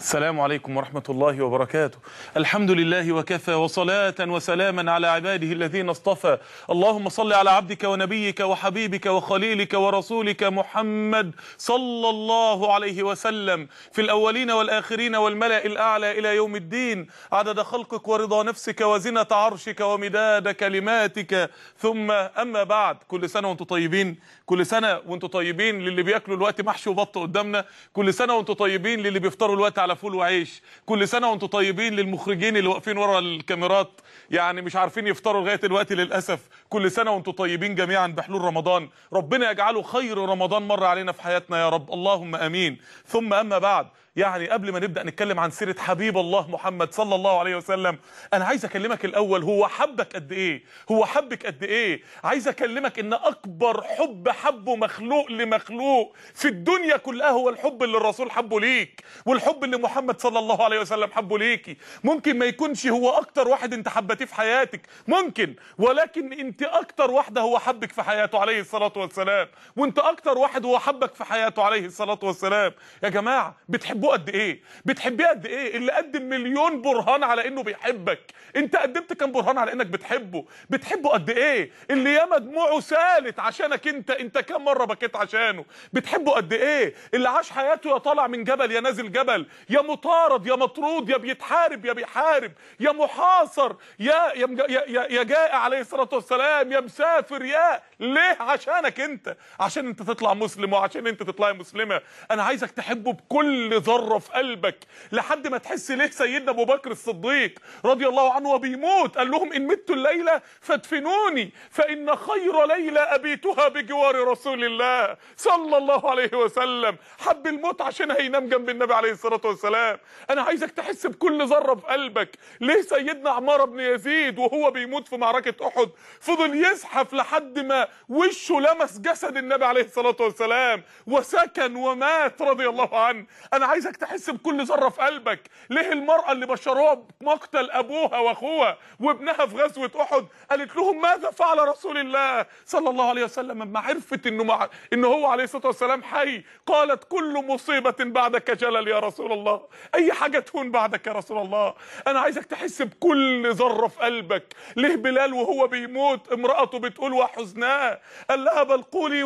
السلام عليكم ورحمة الله وبركاته الحمد لله وكفى وصلاة وسلاما على عباده الذين اصطفى اللهم صل على عبدك ونبيك وحبيبك وخليلك ورسولك محمد صلى الله عليه وسلم في الأولين والآخرين والملأ الأعلى إلى يوم الدين عدد خلقك ورضا نفسك وزنة عرشك ومداد كلماتك ثم أما بعد كل سنة وانتم طيبين كل سنة وانتم طيبين للي بياكلوا الوقت محشي وبط قدامنا كل سنة وانتم طيبين للي بيفطروا الوقت على فول وعيش كل سنة وانتم طيبين للمخرجين اللي واقفين ورا الكاميرات يعني مش عارفين يفطروا لغاية الوقت للأسف كل سنة وانتم طيبين جميعا بحلول رمضان ربنا يجعله خير رمضان مر علينا في حياتنا يا رب اللهم أمين ثم أما بعد يعني قبل ما نبدا نتكلم عن سيره حبيب الله محمد صلى الله عليه وسلم انا عايز اكلمك الاول هو حبك قد ايه هو حبك قد ايه عايز اكلمك ان اكبر حب حبه مخلوق لمخلوق في الدنيا كلها هو الحب اللي الرسول حبه ليك والحب اللي محمد صلى الله عليه وسلم حبه ليكي ممكن ما يكونش هو اكتر واحد انت حبتيه في حياتك ممكن ولكن انت اكتر واحده هو حبك في حياته عليه الصلاه والسلام وانت اكتر واحد هو حبك في حياته عليه الصلاه والسلام يا جماعه بتحبوه قد ايه بتحبيه قد ايه اللي قدم مليون برهان على انه بيحبك انت قدمت كام برهان على انك بتحبه بتحبه قد ايه اللي ياما دموعه سالت عشانك انت انت كام مره بكيت عشانه بتحبه قد ايه اللي عاش حياته يا طالع من جبل يا نازل جبل يا مطارد يا مطرود يا بيتحارب يا بيحارب يا محاصر يا يا يا, يا, يا جائع عليه الصلاه والسلام يا مسافر يا ليه عشانك انت عشان انت تطلع مسلم وعشان انت تطلعي مسلمه انا عايزك تحبه بكل ذره في قلبك لحد ما تحس ليه سيدنا ابو بكر الصديق رضي الله عنه وبيموت قال لهم ان مت الليله فادفنوني فان خير ليله ابيتها بجوار رسول الله صلى الله عليه وسلم حب الموت عشان هينام جنب النبي عليه الصلاه والسلام انا عايزك تحس بكل ذره في قلبك ليه سيدنا عمار بن يزيد وهو بيموت في معركه احد فضل يزحف لحد ما وشه لمس جسد النبي عليه الصلاه والسلام وسكن ومات رضي الله عنه انا عايزك تحس بكل ذره في قلبك ليه المراه اللي بشروها بمقتل ابوها واخوها وابنها في غزوه احد قالت لهم ماذا فعل رسول الله صلى الله عليه وسلم لما عرفت انه مع... انه هو عليه الصلاه والسلام حي قالت كل مصيبه بعدك جلل يا رسول الله اي حاجه تهون بعدك يا رسول الله انا عايزك تحس بكل ذره في قلبك ليه بلال وهو بيموت امراته بتقول وحزناه قال لها بل قولي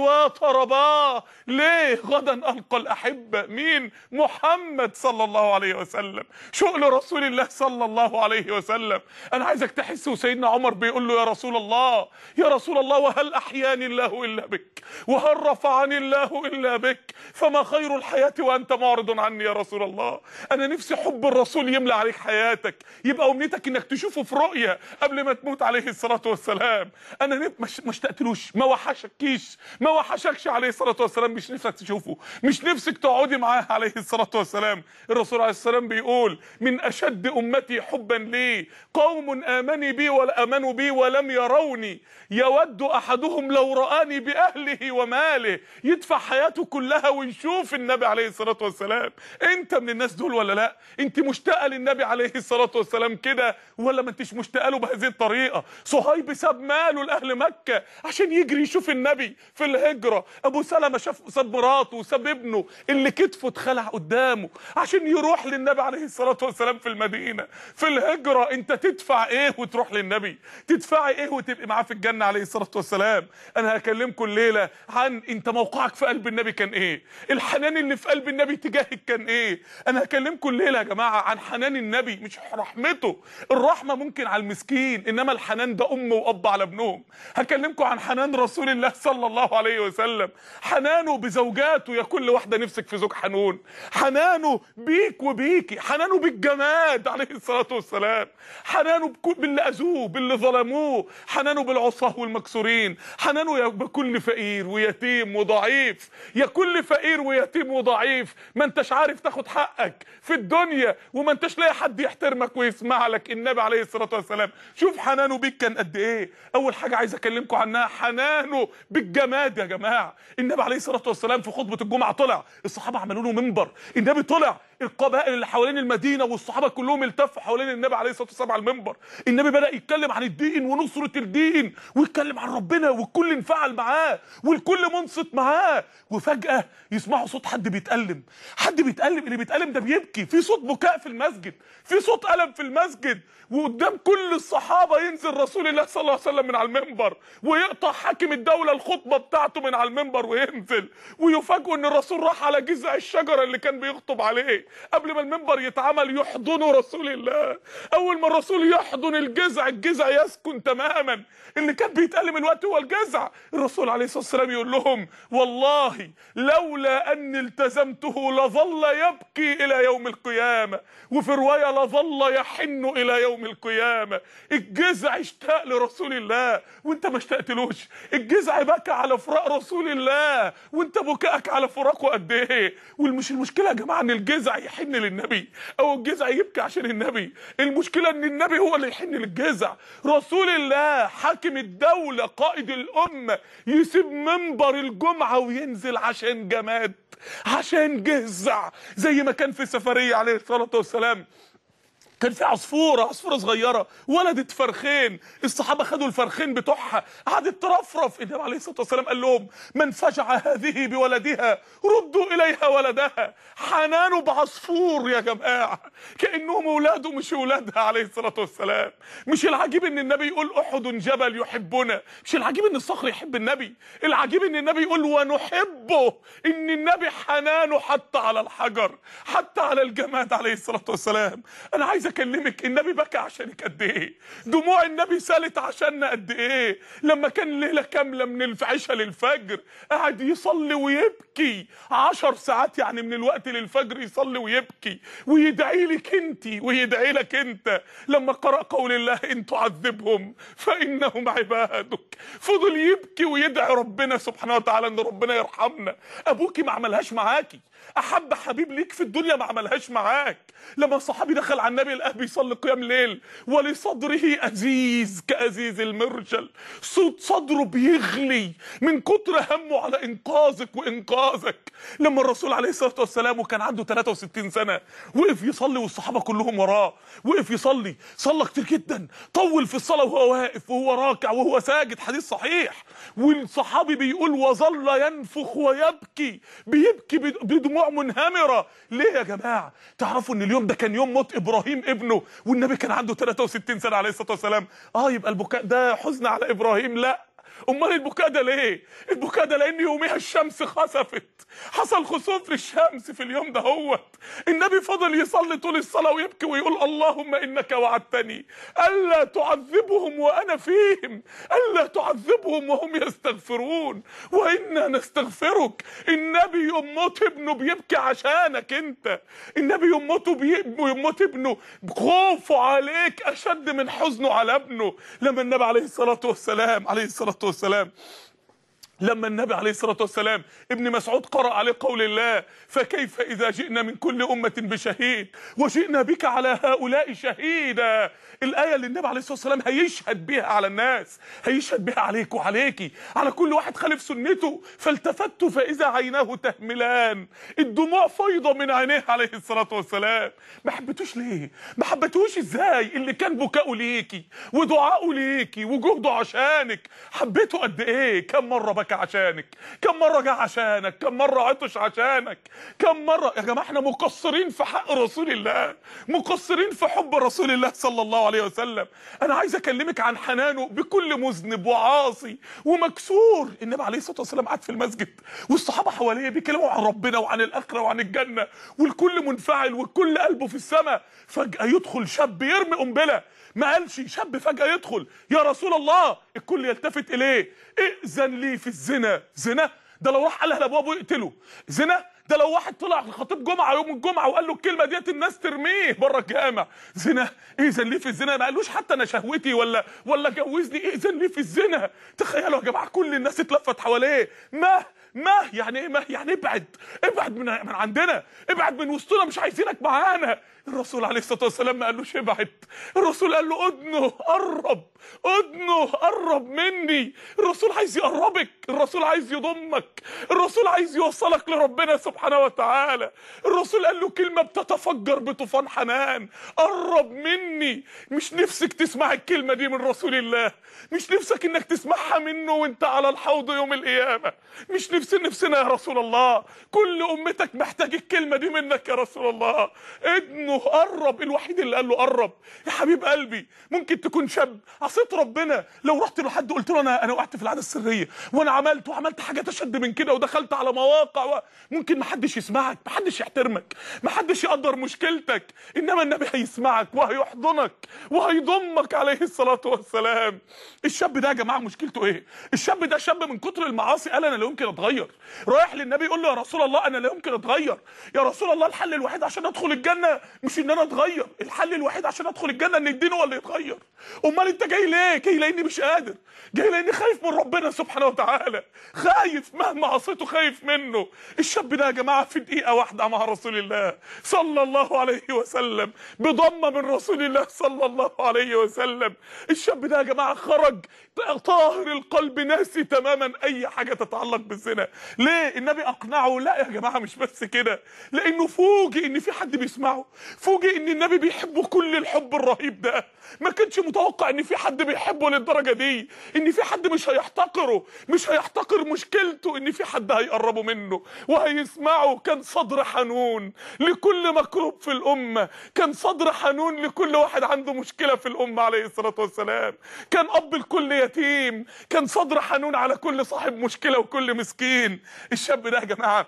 وطرباه ليه غدا القى الاحبه مين محمد صلى الله عليه وسلم شؤل رسول الله صلى الله عليه وسلم انا عايزك تحس وسيدنا عمر بيقول له يا رسول الله يا رسول الله وهل احياني الله الا بك وهل رفعني الله الا بك فما خير الحياه وانت معرض عني يا رسول الله انا نفسي حب الرسول يملى عليك حياتك يبقى امنيتك انك تشوفه في رؤيه قبل ما تموت عليه الصلاه والسلام انا نب... مش ما اشتقتلوش ما وحشكيش ما وحشكش عليه الصلاه والسلام مش نفسك تشوفه مش نفسك تقعدي معاه عليه الصلاه والسلام الرسول عليه السلام بيقول من اشد امتي حبا لي قوم امني بي والامنوا بي ولم يروني يود احدهم لو رآني باهله وماله يدفع حياته كلها ويشوف النبي عليه الصلاه والسلام انت من الناس دول ولا لا انت مشتاقه للنبي عليه الصلاه والسلام كده ولا ما انتش مشتاقه له بهذه الطريقه صهيب ساب ماله لاهل مكه عشان يجري يشوف النبي في الهجره ابو سلمه شاف ساب مراته وساب ابنه اللي كتفه اتخلع قدامه عشان يروح للنبي عليه الصلاه والسلام في المدينه في الهجره انت تدفع ايه وتروح للنبي تدفعي ايه وتبقي معاه في الجنه عليه الصلاه والسلام انا هكلمكم الليله عن انت موقعك في قلب النبي كان ايه الحنان اللي في قلب النبي تجاهك كان ايه انا هكلمكم الليله يا جماعه عن حنان النبي مش رحمته الرحمه ممكن على المسكين انما الحنان ده ام واب على ابنهم هكلمكم عن حنان رسول الله صلى الله عليه وسلم حنانه بزوجاته يا كل واحده نفسك في زوج حنون حنانه بيك وبيكي حنانه بالجماد عليه الصلاه والسلام حنانه باللي اذوه باللي ظلموه حنانه بالعصاه والمكسورين حنانه يا بكل فقير ويتيم وضعيف يا كل فقير ويتيم وضعيف ما انتش عارف تاخد حقك في الدنيا وما انتش لاقي حد يحترمك ويسمع لك النبي عليه الصلاه والسلام شوف حنانه بيك كان قد ايه اول حاجه عايز اكلمكم عنها حنانه بالجماد يا جماعه النبي عليه الصلاه والسلام في خطبه الجمعه طلع الصحابه عملوا له منبر النبي طلع القبائل اللي حوالين المدينه والصحابه كلهم التفوا حوالين النبي عليه الصلاه والسلام على المنبر النبي بدا يتكلم عن الدين ونصره الدين ويتكلم عن ربنا والكل انفعل معاه والكل منصت معاه وفجاه يسمعوا صوت حد بيتالم حد بيتالم اللي بيتالم ده بيبكي في صوت بكاء في المسجد في صوت الم في المسجد وقدام كل الصحابه ينزل رسول الله صلى الله عليه وسلم من على المنبر ويقطع حاكم الدوله الخطبه بتاعته من على المنبر وينزل ويفاجئوا ان الرسول راح على جذع الشجره اللي كان بيخطب عليه قبل ما المنبر يتعمل يحضنوا رسول الله اول ما الرسول يحضن الجذع الجذع يسكن تماما اللي كان بيتألم الوقت هو الجذع الرسول عليه الصلاه والسلام يقول لهم والله لولا اني التزمته لظل يبكي الى يوم القيامه وفي روايه لظل يحن الى يوم القيامه الجذع اشتاق لرسول الله وانت ما اشتقتلوش الجذع بكى على فراق رسول الله وانت بكائك على فراقه قد ايه والمش المشكله يا جماعه ان الجذع يحن للنبي او الجذع يبكي عشان النبي المشكله ان النبي هو اللي يحن للجذع رسول الله حاكم الدوله قائد الامه يسيب منبر الجمعه وينزل عشان جماد عشان جذع زي ما كان في سفريه عليه الصلاه والسلام كان في عصفوره عصفوره صغيره ولدت فرخين الصحابه خدوا الفرخين بتوعها قعدت ترفرف النبي عليه الصلاه والسلام قال لهم من فجع هذه بولدها ردوا اليها ولدها حنانه بعصفور يا جماعه كانهم اولاده مش اولادها عليه الصلاه والسلام مش العجيب ان النبي يقول احد جبل يحبنا مش العجيب ان الصخر يحب النبي العجيب ان النبي يقول ونحبه ان النبي حنانه حتى على الحجر حتى على الجماد عليه الصلاه والسلام انا عايز اكلمك النبي بكى عشانك قد ايه دموع النبي سالت عشاننا قد ايه لما كان ليله كامله من العشاء للفجر قاعد يصلي ويبكي عشر ساعات يعني من الوقت للفجر يصلي ويبكي ويدعي لك انت ويدعي لك انت لما قرأ قول الله ان تعذبهم فانهم عبادك فضل يبكي ويدعي ربنا سبحانه وتعالى ان ربنا يرحمنا ابوكي ما عملهاش معاكي احب حبيب ليك في الدنيا ما عملهاش معاك لما صحابي دخل على النبي الاب بيصلي قيام ليل ولصدره ازيز كازيز المرجل صوت صدره بيغلي من كتر همه على انقاذك وانقاذك لما الرسول عليه الصلاه والسلام وكان عنده 63 سنه وقف يصلي والصحابه كلهم وراه وقف يصلي صلى كتير جدا طول في الصلاه وهو واقف وهو راكع وهو ساجد حديث صحيح والصحابي بيقول وظل ينفخ ويبكي بيبكي بدموع منهمره ليه يا جماعه تعرفوا ان اليوم ده كان يوم موت ابراهيم ابنه والنبي كان عنده 63 سنه عليه الصلاه والسلام اه يبقى البكاء ده حزن على ابراهيم لا امال البكاء ده ليه البكاء ده لان يوميها الشمس خسفت حصل خسوف للشمس في اليوم ده هوت النبي فضل يصلي طول الصلاه ويبكي ويقول اللهم انك وعدتني الا تعذبهم وانا فيهم الا تعذبهم وهم يستغفرون وانا نستغفرك النبي يوم موت ابنه بيبكي عشانك انت النبي يوم موته بي... يوم موت ابنه خوفه عليك اشد من حزنه على ابنه لما النبي عليه الصلاه والسلام عليه الصلاه والسلام لما النبي عليه الصلاه والسلام ابن مسعود قرأ عليه قول الله فكيف اذا جئنا من كل امه بشهيد وجئنا بك على هؤلاء شهيدا الايه اللي النبي عليه الصلاه والسلام هيشهد بها على الناس هيشهد بها عليك وعليكي على كل واحد خالف سنته فالتفت فاذا عيناه تهملان الدموع فيضه من عينيه عليه الصلاه والسلام ما حبيتوش ليه ما حبيتوش ازاي اللي كان بكاؤه ليكي ودعاؤه ليكي وجهده عشانك حبيته قد ايه كم مره بكى عشانك كم مره جه عشانك كم مره عطش عشانك كم مره يا جماعه احنا مقصرين في حق رسول الله مقصرين في حب رسول الله صلى الله عليه وسلم انا عايز اكلمك عن حنانه بكل مذنب وعاصي ومكسور النبي عليه الصلاه والسلام قاعد في المسجد والصحابه حواليه بيكلموا عن ربنا وعن الاخره وعن الجنه والكل منفعل والكل قلبه في السماء فجاه يدخل شاب يرمي قنبله ما قالش شاب فجاه يدخل يا رسول الله الكل يلتفت اليه ائذن لي في الزنا زنا ده لو راح قالها لابوه يقتله زنا ده لو واحد طلع خطيب جمعه يوم الجمعه وقال له الكلمه ديت الناس ترميه بره الجامع زنا اذن ليه في الزنا ما قالوش حتى انا شهوتي ولا ولا جوزني اذن ليه في الزنا تخيلوا يا جماعه كل الناس اتلفت حواليه ما ما يعني ايه ما يعني ابعد ابعد من من عندنا ابعد من وسطنا مش عايزينك معانا الرسول عليه الصلاه والسلام ما قالوش ابعد الرسول قال له ادنه قرب ادنه قرب مني الرسول عايز يقربك الرسول عايز يضمك الرسول عايز يوصلك لربنا سبحانه وتعالى الرسول قال له كلمه بتتفجر بطوفان حنان قرب مني مش نفسك تسمع الكلمه دي من رسول الله مش نفسك انك تسمعها منه وانت على الحوض يوم القيامه مش نفس نفسنا يا رسول الله كل امتك محتاج الكلمه دي منك يا رسول الله ابنه قرب الوحيد اللي قال له قرب يا حبيب قلبي ممكن تكون شاب عصيت ربنا لو رحت لحد قلت له انا انا وقعت في العاده السريه وانا عملت وعملت حاجات اشد من كده ودخلت على مواقع و... ممكن ما حدش يسمعك ما حدش يحترمك ما حدش يقدر مشكلتك انما النبي هيسمعك وهيحضنك وهيضمك عليه الصلاه والسلام الشاب ده يا جماعه مشكلته ايه الشاب ده شاب من كتر المعاصي قال انا لا يمكن اتغير رايح للنبي يقول له يا رسول الله انا لا يمكن اتغير يا رسول الله الحل الوحيد عشان ادخل الجنه مش ان انا اتغير الحل الوحيد عشان ادخل الجنه ان الدين هو اللي يتغير امال انت جاي ليه جاي لاني مش قادر جاي لاني خايف من ربنا سبحانه وتعالى خايف مهما عصيته خايف منه الشاب ده يا جماعه في دقيقه واحده مع رسول الله صلى الله عليه وسلم بضمه من رسول الله صلى الله عليه وسلم الشاب ده يا جماعه خرج طاهر القلب ناسي تماما اي حاجه تتعلق بالزنا ليه النبي اقنعه لا يا جماعه مش بس كده لانه فوجئ ان في حد بيسمعه فوجئ ان النبي بيحبه كل الحب الرهيب ده ما كانش متوقع ان في حد بيحبه للدرجه دي ان في حد مش هيحتقره مش هيحتقر مشكلته ان في حد هيقربه منه وهيسمعه كان صدر حنون لكل مكروب في الامه كان صدر حنون لكل واحد عنده مشكله في الامه عليه الصلاه والسلام كان اب لكل يتيم كان صدر حنون على كل صاحب مشكله وكل مسكين الشاب ده يا جماعه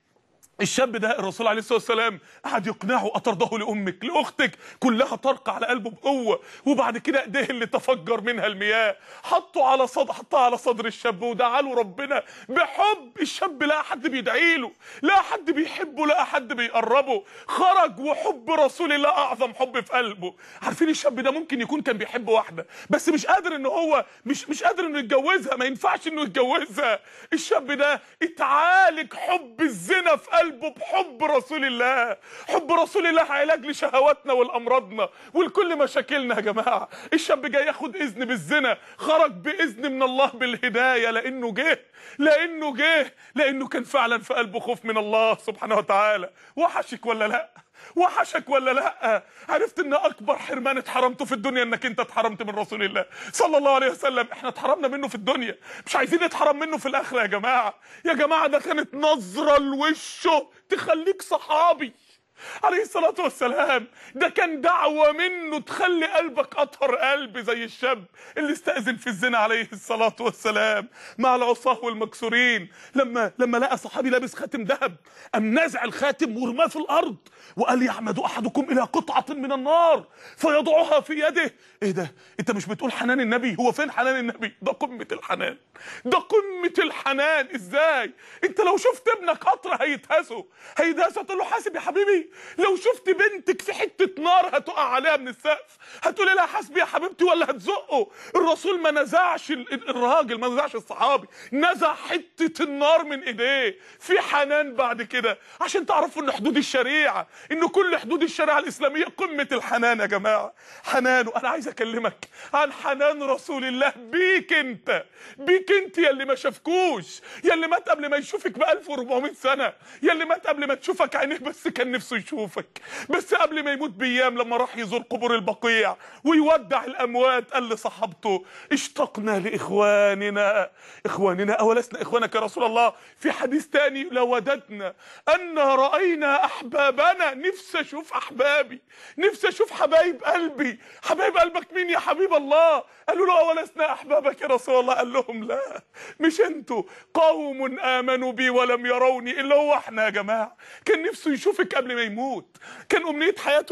الشاب ده الرسول عليه الصلاه والسلام قعد يقنعه اطرده لامك لاختك كلها ترقى على قلبه بقوه وبعد كده ايديه اللي تفجر منها المياه حطه على صدر حطها على صدر الشاب ودعا له ربنا بحب الشاب لا حد بيدعي له لا حد بيحبه لا حد بيقربه خرج وحب رسول الله اعظم حب في قلبه عارفين الشاب ده ممكن يكون كان بيحب واحده بس مش قادر ان هو مش مش قادر انه يتجوزها ما ينفعش انه يتجوزها الشاب ده اتعالج حب الزنا في قلبه بحب رسول الله حب رسول الله علاج لشهواتنا والامراضنا ولكل مشاكلنا يا جماعه الشاب جاي ياخد اذن بالزنا خرج باذن من الله بالهدايه لانه جه لانه جه لانه كان فعلا في قلبه خوف من الله سبحانه وتعالى وحشك ولا لا وحشك ولا لا عرفت ان اكبر حرمان اتحرمته في الدنيا انك انت اتحرمت من رسول الله صلى الله عليه وسلم احنا اتحرمنا منه في الدنيا مش عايزين نتحرم منه في الاخره يا جماعه يا جماعه ده كانت نظره لوشه تخليك صحابي عليه الصلاة والسلام ده كان دعوة منه تخلي قلبك أطهر قلب زي الشاب اللي استأذن في الزنا عليه الصلاة والسلام مع العصاة والمكسورين لما لما لقى صحابي لابس خاتم ذهب قام نازع الخاتم ورماه في الأرض وقال يعمد أحدكم إلى قطعة من النار فيضعها في يده إيه ده أنت مش بتقول حنان النبي هو فين حنان النبي ده قمة الحنان ده قمة الحنان إزاي أنت لو شفت ابنك قطر هيتهزه هيتهزه تقول له حاسب يا حبيبي لو شفت بنتك في حته نار هتقع عليها من السقف هتقول لها حسبي يا حبيبتي ولا هتزقه الرسول ما نزعش الراجل ما نزعش الصحابي نزع حته النار من ايديه في حنان بعد كده عشان تعرفوا ان حدود الشريعه ان كل حدود الشريعه الاسلاميه قمه الحنان يا جماعه حنان وانا عايز اكلمك عن حنان رسول الله بيك انت بيك انت يا اللي ما شافكوش يا اللي مات قبل ما يشوفك ب 1400 سنه يا اللي مات قبل ما تشوفك عينيه بس كان نفسه يشوفك بس قبل ما يموت بايام لما راح يزور قبور البقيع ويودع الاموات قال لصحابته اشتقنا لاخواننا اخواننا اولسنا اخوانك يا رسول الله في حديث تاني لوددنا ان راينا احبابنا نفسي اشوف احبابي نفسي اشوف حبايب قلبي حبايب قلبك مين يا حبيب الله قالوا له اولسنا احبابك يا رسول الله قال لهم لا مش انتوا قوم امنوا بي ولم يروني الا هو احنا يا جماعه كان نفسه يشوفك قبل ما يموت كان امنيه حياته انه يشوفك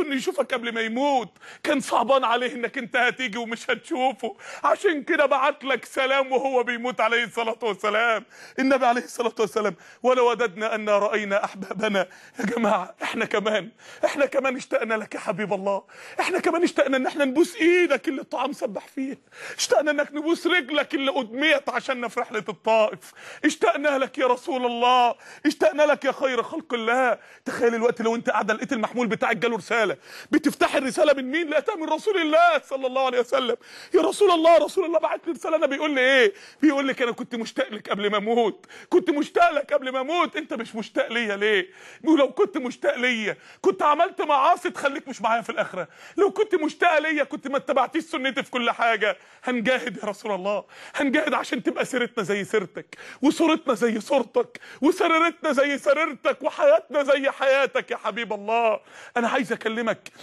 يشوفك قبل ما يموت كان صعبان عليه انك انت هتيجي ومش هتشوفه عشان كده بعت لك سلام وهو بيموت عليه الصلاة والسلام النبي عليه الصلاة والسلام ولو وددنا أن رأينا أحبابنا يا جماعة احنا كمان احنا كمان اشتقنا لك يا حبيب الله احنا كمان اشتقنا ان احنا نبوس ايدك اللي الطعام سبح فيها اشتقنا انك نبوس رجلك اللي ادميت عشاننا في رحلة الطائف اشتقنا لك يا رسول الله اشتقنا لك يا خير خلق الله تخيل الوقت لو انت قاعده لقيت المحمول بتاعك جاله رساله بتفتح الرساله من مين لقيتها من رسول الله صلى الله عليه وسلم يا رسول الله رسول الله بعت لي رساله انا بيقول لي ايه بيقول لك انا كنت مشتاق لك قبل ما اموت كنت مشتاق لك قبل ما اموت انت مش مشتاق ليا ليه ولو كنت مشتاق ليا كنت عملت معاصي تخليك مش معايا في الاخره لو كنت مشتاق ليا كنت ما اتبعتيش سنتي في كل حاجه هنجاهد يا رسول الله هنجاهد عشان تبقى سيرتنا زي سيرتك وصورتنا زي صورتك وسريرتنا زي سريرتك وحياتنا زي حياتك يا حبيب الله انا عايز اكلمك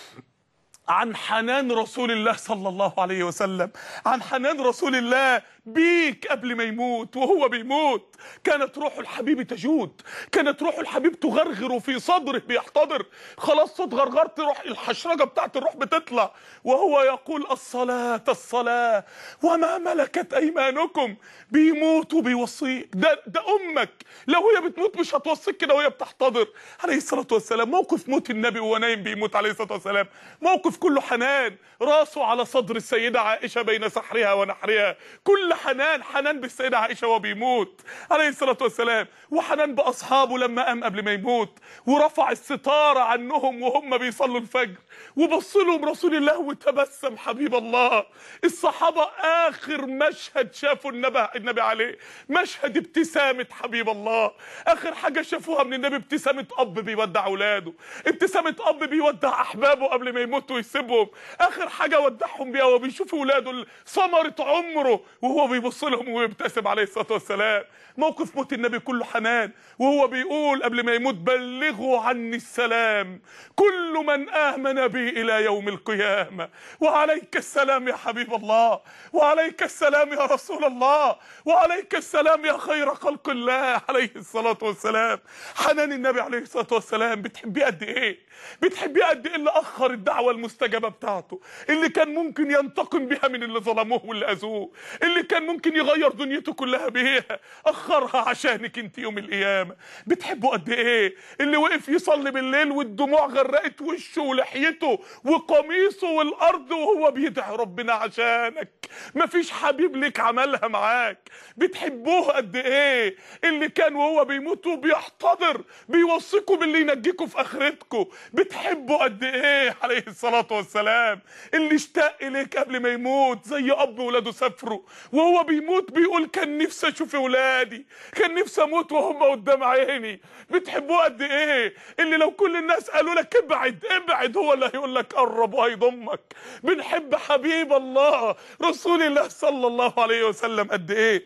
عن حنان رسول الله صلى الله عليه وسلم عن حنان رسول الله بيك قبل ما يموت وهو بيموت كانت روح الحبيب تجود كانت روح الحبيب تغرغر في صدره بيحتضر خلاص صوت غرغرت روح الحشرجه بتاعت الروح بتطلع وهو يقول الصلاه الصلاه وما ملكت ايمانكم بيموت وبيوصيك ده ده امك لو هي بتموت مش هتوصيك كده وهي بتحتضر عليه الصلاه والسلام موقف موت النبي وهو نايم بيموت عليه الصلاه والسلام موقف كله حنان راسه على صدر السيده عائشه بين سحرها ونحرها كل حنان حنان بالسيده عائشه وهو بيموت عليه الصلاه والسلام وحنان باصحابه لما قام قبل ما يموت ورفع الستاره عنهم وهم بيصلوا الفجر وبص لهم رسول الله وتبسم حبيب الله الصحابه اخر مشهد شافوا النبي النبي عليه مشهد ابتسامه حبيب الله اخر حاجه شافوها من النبي ابتسامه اب بيودع اولاده ابتسامه اب بيودع احبابه قبل ما يموتوا ويسيبهم اخر حاجه ودعهم بيها وهو بيشوف اولاده ثمره عمره وهو بيبص لهم ويبتسم عليه الصلاه والسلام موقف موت النبي كله حنان وهو بيقول قبل ما يموت بلغوا عني السلام كل من امن بي الى يوم القيامه وعليك السلام يا حبيب الله وعليك السلام يا رسول الله وعليك السلام يا خير خلق الله عليه الصلاه والسلام حنان النبي عليه الصلاه والسلام بتحبيه قد ايه بتحبيه قد ايه اللي اخر الدعوه المستجابه بتاعته اللي كان ممكن ينتقم بها من اللي ظلموه واللي اذوه اللي كان ممكن يغير دنيته كلها بيها اخرها عشانك انت يوم القيامه بتحبه قد ايه اللي وقف يصلي بالليل والدموع غرقت وشه ولحيته وقميصه والارض وهو بيدعي ربنا عشانك مفيش حبيب ليك عملها معاك بتحبوه قد ايه اللي كان وهو بيموت وبيحتضر بيوصيكم باللي ينجيكم في اخرتكم بتحبه قد ايه عليه الصلاه والسلام اللي اشتاق اليك قبل ما يموت زي اب ولاده سافروا وهو بيموت بيقول كان نفسي اشوف ولادي كان نفسي اموت وهم قدام عيني بتحبوه قد ايه اللي لو كل الناس قالوا لك ابعد ابعد هو اللي هيقول لك قرب وهيضمك بنحب حبيب الله رسول الله صلى الله عليه وسلم قد ايه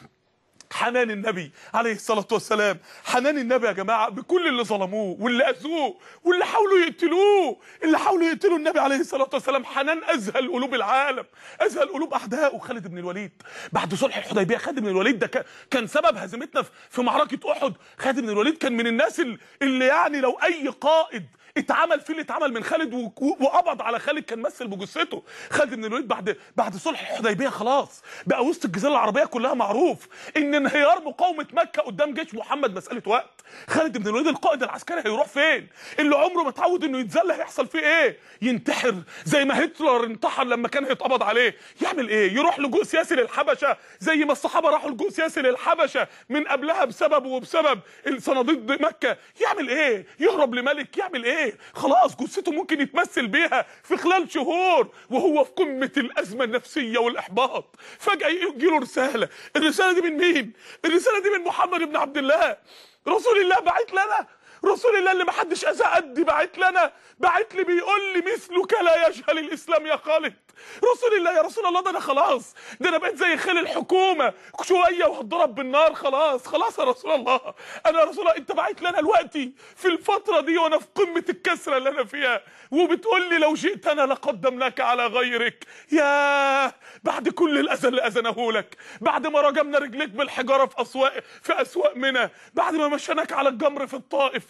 حنان النبي عليه الصلاة والسلام حنان النبي يا جماعة بكل اللي ظلموه واللي أذوه واللي حاولوا يقتلوه اللي حاولوا يقتلوا النبي عليه الصلاة والسلام حنان أذهل قلوب العالم أذهل قلوب أعدائه خالد بن الوليد بعد صلح الحديبية خالد بن الوليد ده كان- كان سبب هزيمتنا في- في معركة أحد خالد بن الوليد كان من الناس ال- اللي يعني لو أي قائد اتعمل فيه اللي اتعمل من خالد و- و- وقبض على خالد كان مثل بجثته خالد بن الوليد بعد بعد صلح الحديبيه خلاص بقى وسط الجزيره العربيه كلها معروف ان انهيار مقاومه مكه قدام جيش محمد مساله وقت خالد بن الوليد القائد العسكري هيروح فين اللي عمره ما اتعود انه يتذل هيحصل فيه ايه ينتحر زي ما هتلر انتحر لما كان هيتقبض عليه يعمل ايه يروح لجوء سياسي للحبشه زي ما الصحابه راحوا لجوء سياسي للحبشه من قبلها بسبب وبسبب الصناديق مكه يعمل ايه يهرب لملك يعمل ايه خلاص جثته ممكن يتمثل بيها في خلال شهور وهو في قمه الازمه النفسيه والاحباط فجاه يجي له رساله الرساله دي من مين الرساله دي من محمد بن عبد الله رسول الله بعت لنا رسول الله اللي محدش اذى قدي بعت لنا بعت لي بيقول لي مثلك لا يجهل الاسلام يا خالد رسول الله يا رسول الله ده انا خلاص ده انا بقيت زي خيل الحكومه شويه وهتضرب بالنار خلاص خلاص يا رسول الله انا يا رسول الله انت بعت لنا دلوقتي في الفتره دي وانا في قمه الكسره اللي انا فيها وبتقول لي لو جئتنا لقدمناك على غيرك يا بعد كل الاذى اللي اذنه لك بعد ما رجمنا رجليك بالحجاره في اسواق في اسواق منى بعد ما مشيناك على الجمر في الطائف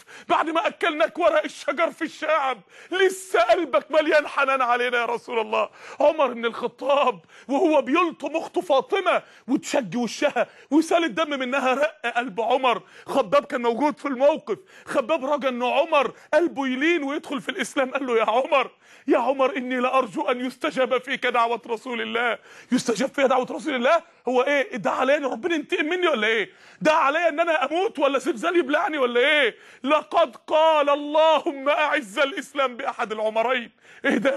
بعد ما اكلناك ورق الشجر في الشعب لسه قلبك مليان حنان علينا يا رسول الله عمر بن الخطاب وهو بيلطم اخته فاطمه وتشج وشها وسال الدم منها رق قلب عمر خباب كان موجود في الموقف خباب رجا ان عمر قلبه يلين ويدخل في الاسلام قال له يا عمر يا عمر اني لارجو ان يستجاب فيك دعوه رسول الله يستجاب فيها دعوه رسول الله هو ايه ده عليا ان ربنا ينتقم مني ولا ايه ده عليا ان انا اموت ولا زلزال يبلعني ولا ايه لقد قال اللهم اعز الاسلام باحد العمرين ايه ده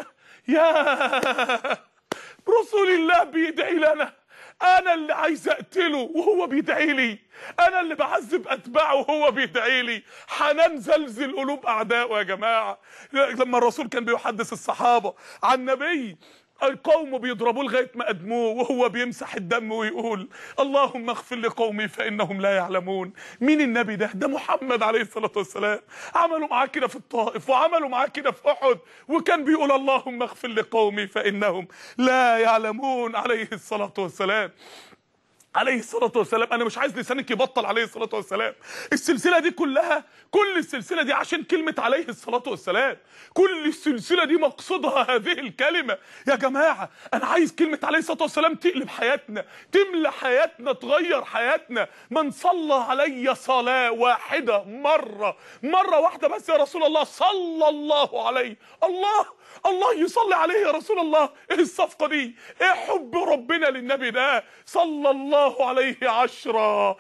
يا رسول الله بيدعي لنا انا اللي عايز اقتله وهو بيدعي لي انا اللي بعذب اتباعه وهو بيدعي لي حنان زلزل قلوب اعدائه يا جماعه لما الرسول كان بيحدث الصحابه عن نبي القوم بيضربوه لغايه ما ادموه وهو بيمسح الدم ويقول اللهم اغفر لقومي فانهم لا يعلمون مين النبي ده ده محمد عليه الصلاه والسلام عملوا معاه كده في الطائف وعملوا معاه كده في احد وكان بيقول اللهم اغفر لقومي فانهم لا يعلمون عليه الصلاه والسلام عليه الصلاة والسلام أنا مش عايز لسانك يبطل عليه الصلاة والسلام السلسلة دي كلها كل السلسلة دي عشان كلمة عليه الصلاة والسلام كل السلسلة دي مقصودها هذه الكلمة يا جماعة أنا عايز كلمة عليه الصلاة والسلام تقلب حياتنا تملى حياتنا تغير حياتنا من صلى علي صلاة واحدة مرة مرة واحدة بس يا رسول الله صلى الله عليه الله الله يصلي عليه يا رسول الله ايه الصفقة دي ايه حب ربنا للنبي ده صلى الله عليه عشرة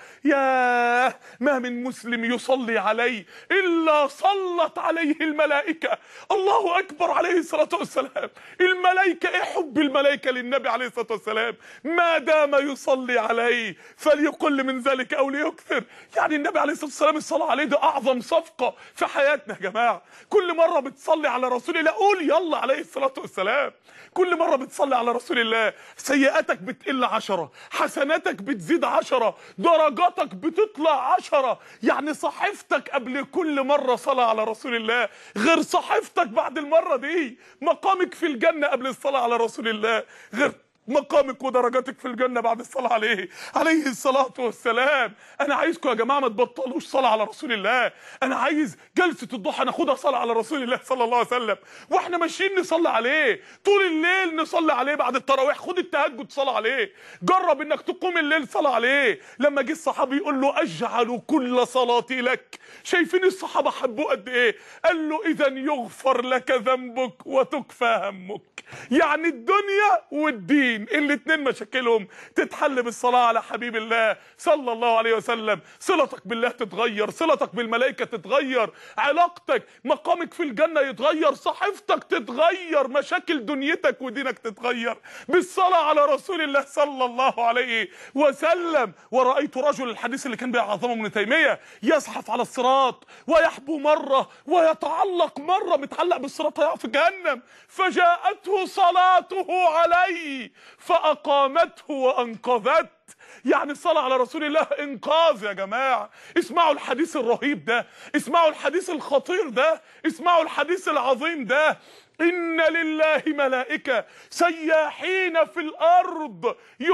يا ما من مسلم يصلي عليه الا صلت عليه الملائكة الله اكبر عليه الصلاة والسلام الملائكة ايه حب الملائكة للنبي عليه الصلاة والسلام ما دام يصلي عليه فليقل من ذلك او ليكثر يعني النبي عليه الصلاة والسلام الصلاة عليه ده اعظم صفقة في حياتنا يا جماعة كل مرة بتصلي على رسول الله قول يلا عليه الصلاة والسلام كل مرة بتصلي على رسول الله سيئاتك بتقل عشرة حسناتك بتزيد عشرة درجاتك بتطلع عشرة يعني صحيفتك قبل كل مرة صلاة على رسول الله غير صحيفتك بعد المرة دي مقامك في الجنة قبل الصلاة على رسول الله غير مقامك ودرجاتك في الجنة بعد الصلاة عليه عليه الصلاة والسلام أنا عايزكم يا جماعة ما تبطلوش صلاة على رسول الله أنا عايز جلسة الضحى ناخدها صلاة على رسول الله صلى الله عليه وسلم وإحنا ماشيين نصلي عليه طول الليل نصلي عليه بعد التراويح خد التهجد صلاة عليه جرب إنك تقوم الليل صلاة عليه لما جه الصحابي يقول له أجعل كل صلاتي لك شايفين الصحابة حبوه قد إيه قال له إذا يغفر لك ذنبك وتكفى همك يعني الدنيا والدين الاتنين مشاكلهم تتحل بالصلاة على حبيب الله صلى الله عليه وسلم صلتك بالله تتغير صلتك بالملائكة تتغير علاقتك مقامك في الجنة يتغير صحيفتك تتغير مشاكل دنيتك ودينك تتغير بالصلاة على رسول الله صلى الله عليه وسلم ورأيت رجل الحديث اللي كان بيعظمه ابن تيمية يزحف على الصراط ويحبو مرة ويتعلق مرة متعلق بالصراط هيقع في جهنم فجاءته صلاته عليه فأقامته وأنقذته يعني الصلاة على رسول الله إنقاذ يا جماعة اسمعوا الحديث الرهيب ده اسمعوا الحديث الخطير ده اسمعوا الحديث العظيم ده إن لله ملائكة سياحين في الأرض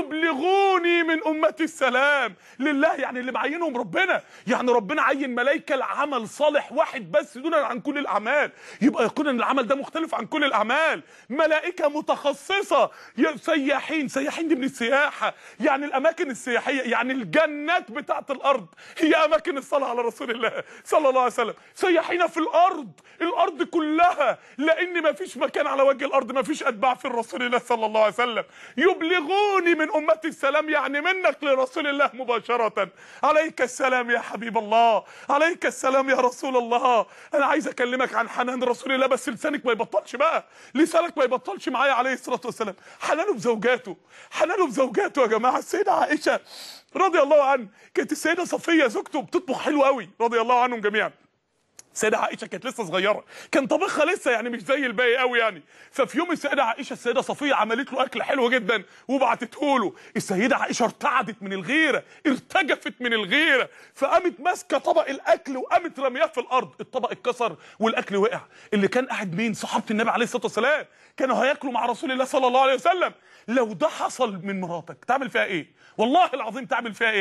يبلغوني من أمتي السلام لله يعني اللي معينهم ربنا يعني ربنا عين ملائكة لعمل صالح واحد بس دونا عن كل الأعمال يبقى يكون أن العمل ده مختلف عن كل الأعمال ملائكة متخصصة سياحين سياحين دي من السياحة يعني الأماكن السياحية يعني الجنات بتاعت الأرض هي أماكن الصلاة على رسول الله صلى الله عليه وسلم سياحين في الأرض الأرض كلها لأن ما فيش مكان على وجه الارض ما فيش اتباع في الرسول الله صلى الله عليه وسلم يبلغوني من امتي السلام يعني منك لرسول الله مباشره عليك السلام يا حبيب الله عليك السلام يا رسول الله انا عايز اكلمك عن حنان رسول الله بس لسانك ما يبطلش بقى لسانك ما يبطلش معايا عليه الصلاه والسلام حنانه بزوجاته حنانه بزوجاته يا جماعه السيده عائشه رضي الله عنها كانت السيده صفيه زوجته بتطبخ حلو قوي رضي الله عنهم جميعا السيده عائشه كانت لسه صغيره كان طبخها لسه يعني مش زي الباقي قوي يعني ففي يوم السيده عائشه السيده صفيه عملت له اكل حلو جدا وبعتته له السيده عائشه ارتعدت من الغيره ارتجفت من الغيره فقامت ماسكه طبق الاكل وقامت رمياه في الارض الطبق اتكسر والاكل وقع اللي كان قاعد مين صحابه النبي عليه الصلاه والسلام كانوا هياكلوا مع رسول الله صلى الله عليه وسلم لو ده حصل من مراتك تعمل فيها ايه والله العظيم تعمل فيها ايه يا اخي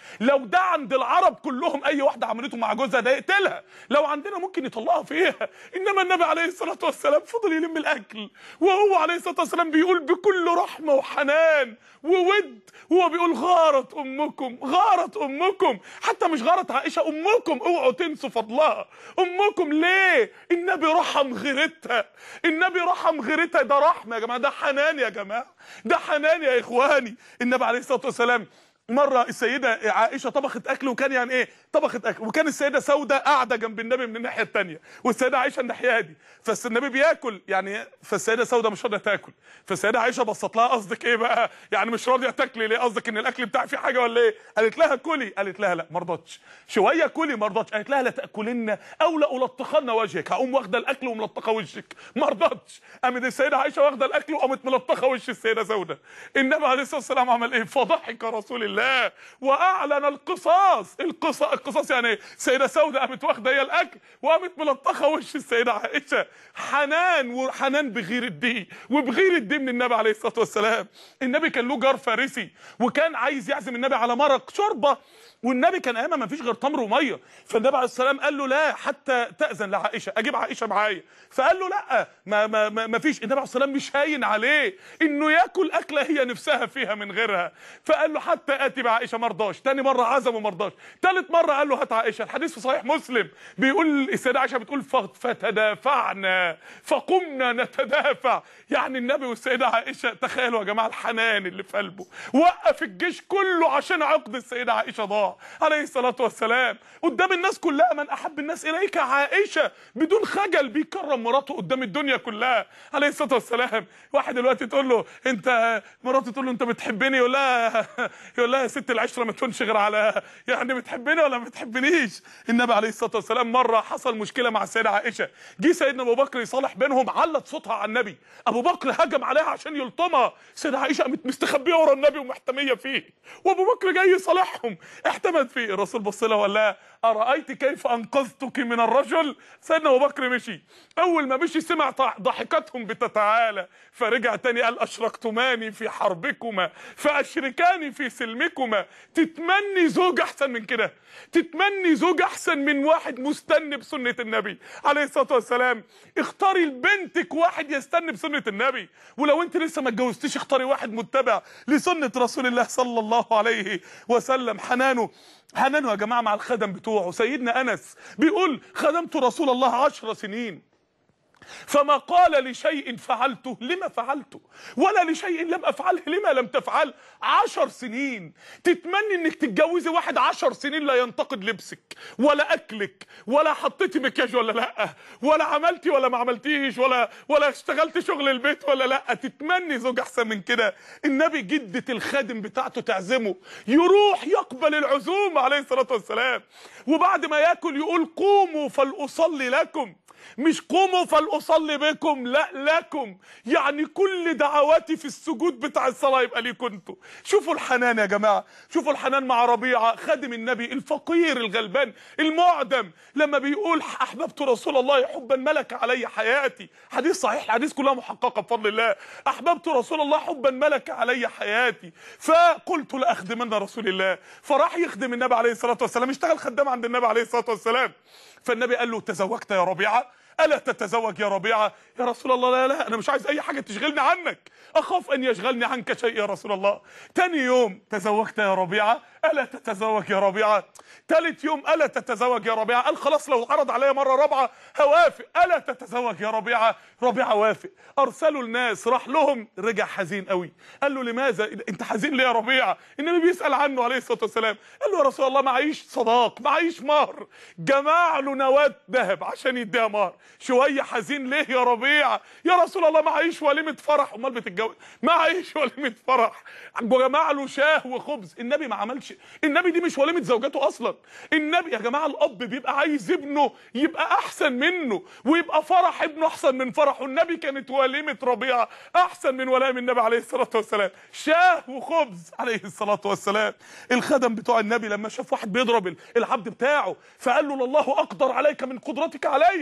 لو ده عند العرب كلهم اي واحده عملته مع جوزها ده يقتلها لو عندنا ممكن يطلقها فيها انما النبي عليه الصلاه والسلام فضل يلم الاكل وهو عليه الصلاه والسلام بيقول بكل رحمه وحنان وود هو بيقول غارت امكم غارت امكم حتى مش غارت عائشه امكم اوعوا تنسوا فضلها امكم ليه النبي رحم غيرتها النبي رحم غيرتها ده رحمه يا جماعه ده حنان يا جماعه ده حنان يا اخواني النبي عليه الصلاه والسلام مره السيده عائشه طبخت اكل وكان يعني ايه طبخت اكل وكان السيده سوده قاعده جنب النبي من الناحيه الثانيه والسيده عائشه الناحيه دي فالنبي بياكل يعني فالسيده سوده مش راضيه تاكل فالسيده عائشه بصت لها قصدك ايه بقى يعني مش راضيه تاكلي ليه قصدك ان الاكل بتاعي فيه حاجه ولا ايه قالت لها كلي قالت لها لا ما رضتش شويه كلي ما رضتش قالت لها لا تاكلن او لا الطخن وجهك هقوم واخده الاكل وملطخه وشك ما رضتش قامت السيده عائشه واخده الاكل وقامت ملطخه وش السيده سوده النبي عليه الصلاه والسلام عمل ايه فضحك رسول الله الله واعلن القصاص القصاص القصاص يعني ايه سيده سوده قامت واخده هي الاكل وقامت ملطخه وش السيده عائشه حنان وحنان بغير الدين وبغير الدين من النبي عليه الصلاه والسلام النبي كان له جار فارسي وكان عايز يعزم النبي على مرق شوربه والنبي كان ايامها ما فيش غير تمر وميه فالنبي عليه السلام قال له لا حتى تاذن لعائشه اجيب عائشه معايا فقال له لا ما ما ما, ما فيش النبي عليه السلام مش هاين عليه انه ياكل اكله هي نفسها فيها من غيرها فقال له حتى اتي بعائشه ما رضاش تاني مره عزمه ما رضاش تالت مره قال له هات عائشه الحديث في صحيح مسلم بيقول السيده عائشه بتقول فتدافعنا فقمنا نتدافع يعني النبي والسيده عائشه تخيلوا يا جماعه الحنان اللي في قلبه وقف الجيش كله عشان عقد السيده عائشه ضاع عليه الصلاه والسلام قدام الناس كلها من احب الناس اليك عائشه بدون خجل بيكرم مراته قدام الدنيا كلها عليه الصلاه والسلام واحد دلوقتي تقول له انت مراته تقول له انت بتحبني يقول لها يقول لها يا ست العشره ما تكونش غير على يعني بتحبني ولا ما بتحبنيش النبي عليه الصلاه والسلام مره حصل مشكله مع السيده عائشه جه سيدنا ابو بكر يصالح بينهم علت صوتها على النبي ابو بكر هجم عليها عشان يلطمها السيده عائشه قامت مستخبيه ورا النبي ومحتميه فيه وابو بكر جاي يصالحهم احتمت فيه الرسول بص لها وقال لها ارايت كيف انقذتك من الرجل سيدنا ابو بكر مشي اول ما مشي سمع ضحكتهم بتتعالى فرجع تاني قال اشركتماني في حربكما فاشركاني في سلمكما تتمني زوج احسن من كده تتمني زوج احسن من واحد مستني بسنه النبي عليه الصلاه والسلام اختاري لبنتك واحد يستني بسنه النبي ولو انت لسه ما اتجوزتيش اختاري واحد متبع لسنه رسول الله صلى الله عليه وسلم حنانه حنانه يا جماعه مع الخدم بتوعه سيدنا انس بيقول خدمت رسول الله عشر سنين فما قال لشيء فعلته لما فعلته ولا لشيء لم افعله لما لم تفعل عشر سنين تتمني انك تتجوزي واحد عشر سنين لا ينتقد لبسك ولا اكلك ولا حطيتي مكياج ولا لا ولا عملتي ولا ما عملتيش ولا ولا اشتغلت شغل البيت ولا لا تتمني زوج احسن من كده النبي جدة الخادم بتاعته تعزمه يروح يقبل العزومة عليه الصلاة والسلام وبعد ما ياكل يقول قوموا فلأصلي لكم مش قوموا فلأصلي بكم لا لكم يعني كل دعواتي في السجود بتاع الصلاة يبقى ليكم انتوا شوفوا الحنان يا جماعة شوفوا الحنان مع ربيعة خادم النبي الفقير الغلبان المعدم لما بيقول أحببت رسول الله حبا ملك علي حياتي حديث صحيح الحديث كلها محققة بفضل الله أحببت رسول الله حبا ملك علي حياتي فقلت لأخدمن رسول الله فراح يخدم النبي عليه الصلاة والسلام اشتغل خدام عند النبي عليه الصلاة والسلام فالنبي قال له تزوجت يا ربيعه الا تتزوج يا ربيعه يا رسول الله لا لا انا مش عايز اي حاجه تشغلني عنك اخاف ان يشغلني عنك شيء يا رسول الله تاني يوم تزوجت يا ربيعه الا تتزوج يا ربيعه تالت يوم الا تتزوج يا ربيعه قال خلاص لو عرض عليا مره رابعه هوافق الا تتزوج يا ربيعه ربيعه وافق ارسلوا الناس راح لهم رجع حزين قوي قال له لماذا انت حزين ليه يا ربيعه النبي بيسال عنه عليه الصلاه والسلام قال له يا رسول الله معيش صداق معيش مهر جمع له نواه ذهب عشان يديها مهر شويه حزين ليه يا ربيعه يا رسول الله معيش وليمه فرح امال بتتجوز معيش وليمه فرح جمع له شاه وخبز النبي ما عملش النبي دي مش وليمه زوجته اصلا النبي يا جماعه الاب بيبقى عايز ابنه يبقى احسن منه ويبقى فرح ابنه احسن من فرحه النبي كانت وليمه ربيعه احسن من ولائم النبي عليه الصلاه والسلام شاه وخبز عليه الصلاه والسلام الخدم بتوع النبي لما شاف واحد بيضرب العبد بتاعه فقال له الله اقدر عليك من قدرتك عليه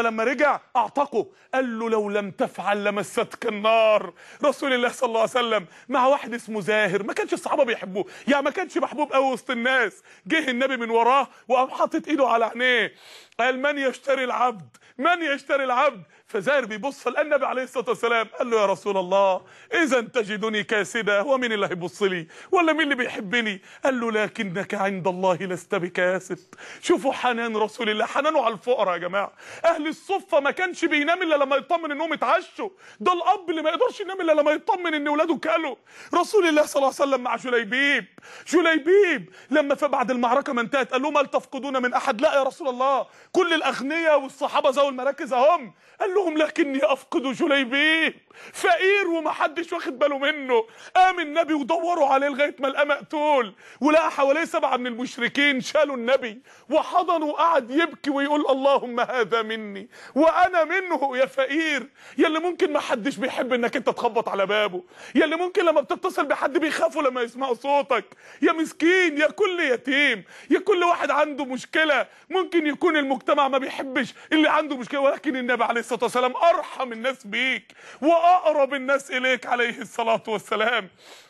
فلما رجع اعتقه قال له لو لم تفعل لمستك النار رسول الله صلى الله عليه وسلم مع واحد اسمه زاهر ما كانش الصحابه بيحبوه يعني ما كانش محبوب قوي وسط الناس جه النبي من وراه وقام حاطط ايده على عينيه قال من يشتري العبد من يشتري العبد فزاهر بيبص لقى النبي عليه الصلاه والسلام قال له يا رسول الله اذا تجدني كاسدا هو مين اللي هيبص لي ولا مين اللي بيحبني قال له لكنك عند الله لست بكاسد شوفوا حنان رسول الله حنانه على الفقراء يا جماعه اهل الصفه ما كانش بينام الا لما يطمن انهم اتعشوا ده الاب اللي ما يقدرش ينام الا لما يطمن ان اولاده كلوا رسول الله صلى الله عليه وسلم مع جليبيب جليبيب لما بعد المعركه ما انتهت قال لهم هل تفقدون من احد لا يا رسول الله كل الاغنياء والصحابه ذوي المراكز اهم قال لهم لكني افقد جليبيب فقير ومحدش واخد باله منه قام النبي ودوروا عليه لغايه ما لقى مقتول ولقى حواليه سبعه من المشركين شالوا النبي وحضنوا وقعد يبكي ويقول اللهم هذا مني وانا منه يا فقير يا اللي ممكن ما حدش بيحب انك انت تخبط على بابه يا اللي ممكن لما بتتصل بحد بيخافوا لما يسمعوا صوتك يا مسكين يا كل يتيم يا كل واحد عنده مشكله ممكن يكون المجتمع ما بيحبش اللي عنده مشكله ولكن النبي عليه الصلاه والسلام ارحم الناس بيك واقرب الناس اليك عليه الصلاه والسلام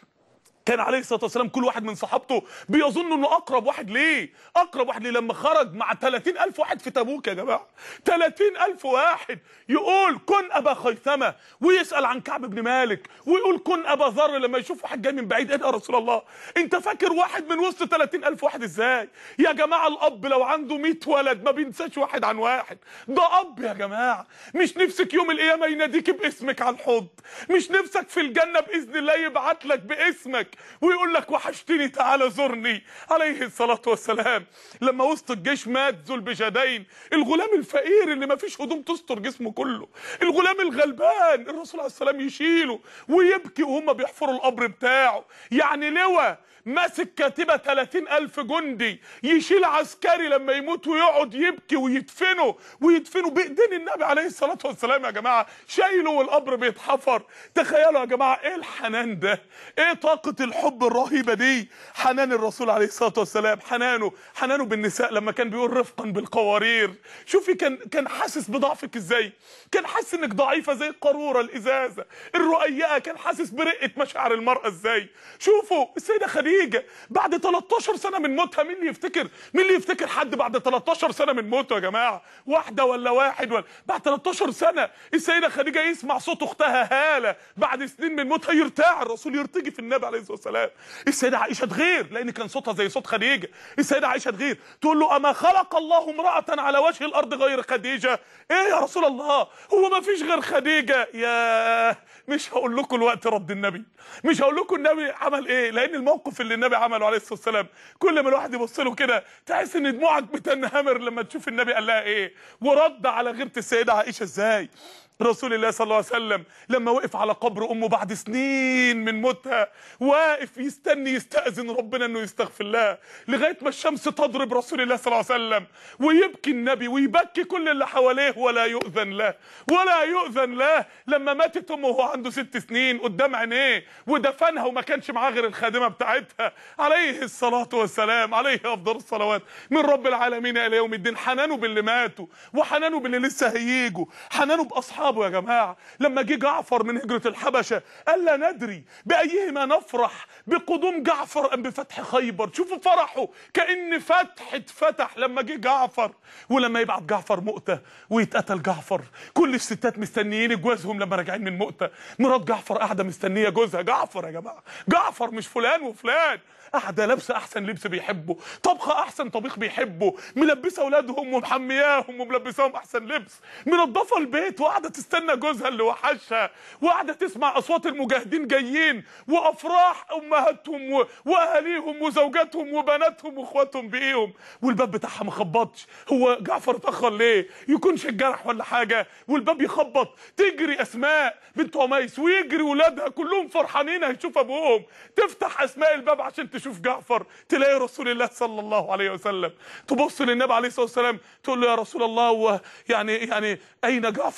كان عليه الصلاه والسلام كل واحد من صحابته بيظن انه اقرب واحد ليه اقرب واحد ليه لما خرج مع 30000 واحد في تبوك يا جماعه 30000 واحد يقول كن ابا خيثمه ويسال عن كعب بن مالك ويقول كن ابا ذر لما يشوف واحد جاي من بعيد ايه ده يا رسول الله انت فاكر واحد من وسط 30000 واحد ازاي يا جماعه الاب لو عنده 100 ولد ما بينساش واحد عن واحد ده اب يا جماعه مش نفسك يوم القيامه يناديك باسمك على الحوض مش نفسك في الجنه باذن الله يبعت لك باسمك ويقول لك وحشتني تعالى زرني عليه الصلاة والسلام لما وسط الجيش مات ذو البجدين الغلام الفقير اللي ما فيش هدوم تستر جسمه كله الغلام الغلبان الرسول عليه السلام يشيله ويبكي وهم بيحفروا القبر بتاعه يعني لواء ماسك كاتبة 30 ألف جندي يشيل عسكري لما يموت ويقعد يبكي ويدفنه ويدفنه بإيدين النبي عليه الصلاة والسلام يا جماعة شايله والقبر بيتحفر تخيلوا يا جماعة إيه الحنان ده إيه طاقة الحب الرهيبة دي حنان الرسول عليه الصلاة والسلام حنانه حنانه بالنساء لما كان بيقول رفقا بالقوارير شوفي كان كان حاسس بضعفك ازاي كان حاسس انك ضعيفة زي القارورة الإزازة الرقيقة كان حاسس برقة مشاعر المرأة ازاي شوفوا السيدة خديجة خديجه بعد 13 سنه من موتها مين اللي يفتكر مين اللي يفتكر حد بعد 13 سنه من موته يا جماعه واحده ولا واحد ولا بعد 13 سنه السيده خديجه يسمع صوت اختها هاله بعد سنين من موتها يرتاع الرسول يرتجي في النبي عليه الصلاه والسلام السيده عائشه تغير لان كان صوتها زي صوت خديجه السيده عائشه تغير تقول له اما خلق الله امراه على وجه الارض غير خديجه ايه يا رسول الله هو ما فيش غير خديجه يا مش هقول لكم الوقت رد النبي مش هقول لكم النبي عمل ايه لان الموقف اللي النبي عمله عليه الصلاه والسلام كل ما الواحد يبص له كده تحس ان دموعك بتنهمر لما تشوف النبي قال لها ايه ورد على غيره السيده عائشه ازاي رسول الله صلى الله عليه وسلم لما وقف على قبر امه بعد سنين من موتها واقف يستني يستاذن ربنا انه يستغفر لها لغايه ما الشمس تضرب رسول الله صلى الله عليه وسلم ويبكي النبي ويبكي كل اللي حواليه ولا يؤذن له ولا يؤذن له لما ماتت امه وهو عنده ست سنين قدام عينيه ودفنها وما كانش معاه غير الخادمه بتاعتها عليه الصلاه والسلام عليه افضل الصلوات من رب العالمين الى يوم الدين حنانه باللي ماتوا وحنانه باللي لسه هيجوا حنانه باصحابه يا جماعه لما جه جعفر من هجره الحبشه قال لا ندري بايهما نفرح بقدوم جعفر ام بفتح خيبر شوفوا فرحه كان فتح اتفتح لما جه جعفر ولما يبعت جعفر مؤته ويتقتل جعفر كل الستات مستنيين جوازهم لما راجعين من مؤته مرات جعفر قاعده مستنيه جوزها جعفر يا جماعه جعفر مش فلان وفلان قاعده لابسه احسن لبس بيحبه طبخه احسن طبيخ بيحبه ملبسه اولادهم ومحمياهم وملبساهم احسن لبس منظفه البيت وقاعده تستنى جوزها اللي وحشها وقاعده تسمع اصوات المجاهدين جايين وافراح امهاتهم و- واهاليهم وزوجاتهم وبناتهم واخواتهم بايهم والباب بتاعها ما خبطش هو جعفر اتاخر ليه يكونش الجرح ولا حاجه والباب يخبط تجري اسماء بنت عميس ويجري ولادها كلهم فرحانين هيشوف ابوهم تفتح اسماء الباب عشان تشوف جعفر تلاقي رسول الله صلى الله عليه وسلم تبص للنبي عليه الصلاه والسلام تقول له يا رسول الله و يعني يعني اين جعفر يا رسول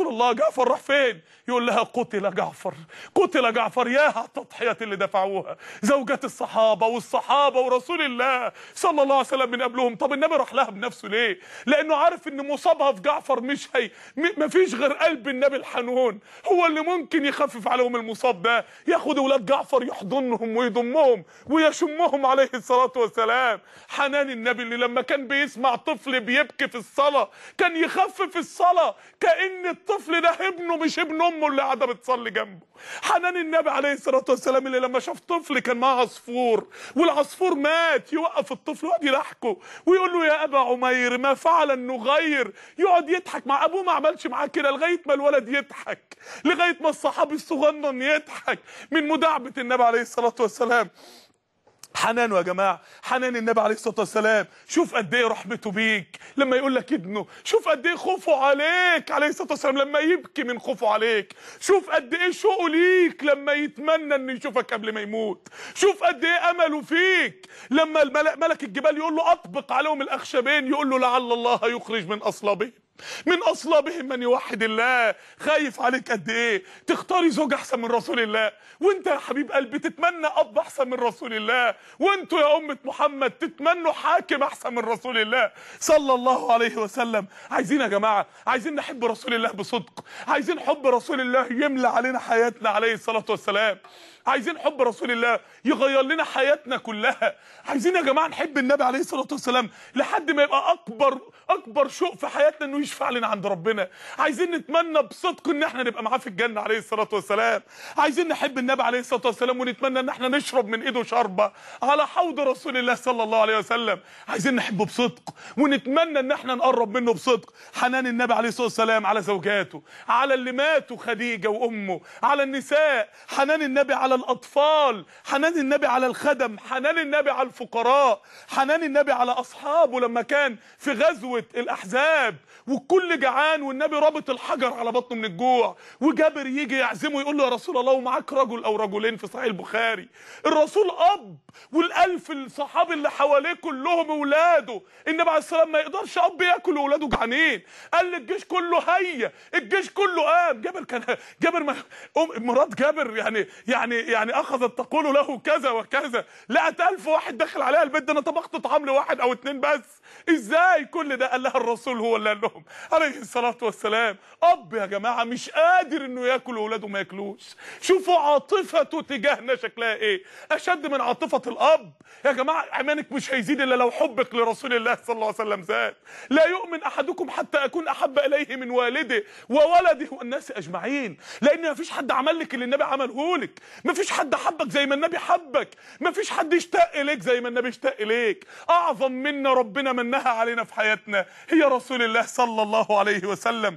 رسول الله جعفر راح فين يقول لها قتل جعفر قتل جعفر يا على التضحيات اللي دفعوها زوجات الصحابة والصحابة ورسول الله صلى الله عليه وسلم من قبلهم طب النبي راح لها بنفسه ليه لانه عارف ان مصابها في جعفر مش هي م- مفيش غير قلب النبي الحنون هو اللي ممكن يخفف عليهم المصاب ده ياخد اولاد جعفر يحضنهم ويضمهم ويشمهم عليه الصلاة والسلام حنان النبي اللي لما كان بيسمع طفل بيبكي في الصلاة كان يخفف الصلاة كأن الطفل ده ابنه مش ابن امه اللي قاعدة بتصلي جنبه حنان النبي عليه الصلاة والسلام اللي لما شاف طفل كان معاه عصفور والعصفور مات يوقف الطفل ويقعد يضحكه ويقول له يا ابا عمير ما فعل النغير يقعد يضحك مع ابوه ما عملش معاه كده لغايه ما الولد يضحك لغايه ما الصحابي الصغنن يضحك من مداعبه النبي عليه الصلاه والسلام حنانه يا جماعه حنان النبي عليه الصلاه والسلام شوف قد ايه رحمته بيك لما يقول لك ابنه شوف قد ايه خوفه عليك عليه الصلاه والسلام لما يبكي من خوفه عليك شوف قد ايه شوقه ليك لما يتمنى انه يشوفك قبل ما يموت شوف قد ايه امله فيك لما الملك ملك الجبال يقول له اطبق عليهم الاخشبين يقول له لعل الله يخرج من اصلابهم من اصلابهم من يوحد الله خايف عليك قد ايه تختاري زوج احسن من رسول الله وانت يا حبيب قلبي تتمنى اب احسن من رسول الله وانتوا يا امه محمد تتمنوا حاكم احسن من رسول الله صلى الله عليه وسلم عايزين يا جماعه عايزين نحب رسول الله بصدق عايزين حب رسول الله يملى علينا حياتنا عليه الصلاه والسلام عايزين حب رسول الله يغير لنا حياتنا كلها عايزين يا جماعه نحب النبي عليه الصلاه والسلام لحد ما يبقى اكبر اكبر شوق في حياتنا انه يشفع لنا عند ربنا عايزين نتمنى بصدق ان احنا نبقى معاه في الجنه عليه الصلاه والسلام عايزين نحب النبي عليه الصلاه والسلام ونتمنى ان احنا نشرب من ايده شربه على حوض رسول الله صلى الله عليه وسلم عايزين نحبه بصدق ونتمنى ان احنا نقرب منه بصدق حنان النبي عليه الصلاه والسلام على زوجاته على اللي ماتوا خديجه وامه على النساء حنان النبي على الاطفال حنان النبي على الخدم حنان النبي على الفقراء حنان النبي على اصحابه لما كان في غزوه الاحزاب والكل جعان والنبي رابط الحجر على بطنه من الجوع وجابر يجي يعزمه يقول له يا رسول الله ومعاك رجل او رجلين في صحيح البخاري الرسول اب والالف الصحابي اللي حواليه كلهم اولاده النبي عليه السلام ما يقدرش اب ياكل واولاده جعانين قال للجيش كله هيا الجيش كله قام جابر كان جابر ما أم مرات جابر يعني يعني يعني اخذت تقول له كذا وكذا لقت ألف واحد داخل عليها البيت ده انا طبخت طعام لواحد او اتنين بس ازاي كل ده قال لها الرسول هو اللي قال لهم عليه الصلاه والسلام اب يا جماعه مش قادر انه ياكل واولاده ما ياكلوش شوفوا عاطفته تجاهنا شكلها ايه اشد من عاطفه الاب يا جماعه ايمانك مش هيزيد الا لو حبك لرسول الله صلى الله عليه وسلم زاد لا يؤمن احدكم حتى اكون احب اليه من والده وولده والناس اجمعين لان مفيش حد عمل لك اللي النبي عمله لك مفيش حد حبك زي ما النبي حبك مفيش حد اشتاق اليك زي ما النبي اشتاق اليك اعظم منا ربنا منها علينا في حياتنا هي رسول الله صلى الله عليه وسلم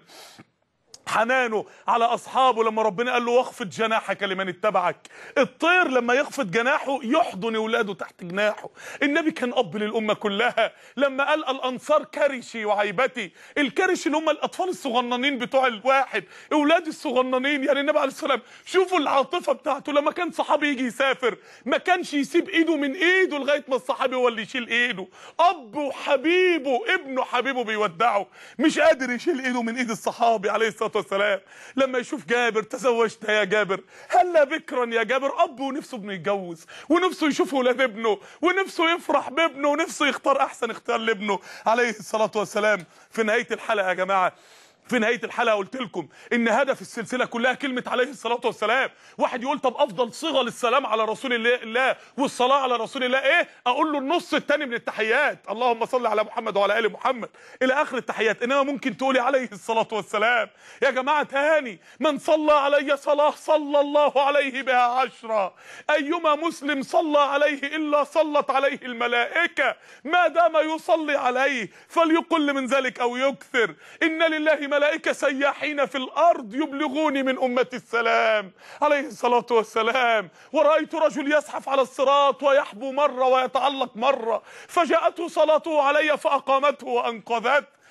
حنانه على اصحابه لما ربنا قال له واخفض جناحك لمن اتبعك الطير لما يخفض جناحه يحضن اولاده تحت جناحه النبي كان اب للامه كلها لما قال الانصار كرشي وعيبتي الكرش اللي هم الاطفال الصغننين بتوع الواحد اولاد الصغننين يعني النبي عليه الصلاه والسلام شوفوا العاطفه بتاعته لما كان صحابي يجي يسافر ما كانش يسيب ايده من ايده لغايه ما الصحابي هو اللي يشيل ايده اب وحبيبه ابنه حبيبه بيودعه مش قادر يشيل ايده من ايد الصحابي عليه الصلاه والسلام لما يشوف جابر تزوجت يا جابر هلا بكرا يا جابر اب ونفسه ابنه يتجوز ونفسه يشوف ولاد ابنه ونفسه يفرح بابنه ونفسه يختار احسن اختيار لابنه عليه الصلاه والسلام في نهايه الحلقه يا جماعه في نهايه الحلقه قلت لكم ان هدف السلسله كلها كلمه عليه الصلاه والسلام واحد يقول طب افضل صيغه للسلام على رسول الله, الله والصلاه على رسول الله ايه اقول له النص الثاني من التحيات اللهم صل على محمد وعلى ال محمد الى اخر التحيات انما ممكن تقولي عليه الصلاه والسلام يا جماعه تاني من صلى علي صلاه صلى الله عليه بها عشرا ايما مسلم صلى عليه الا صلت عليه الملائكه ما دام يصلي عليه فليقل من ذلك او يكثر ان لله ملائكة سياحين في الأرض يبلغوني من أمة السلام عليه الصلاة والسلام ورأيت رجل يزحف على الصراط ويحبو مرة ويتعلق مرة فجاءته صلاته علي فأقامته وأنقذته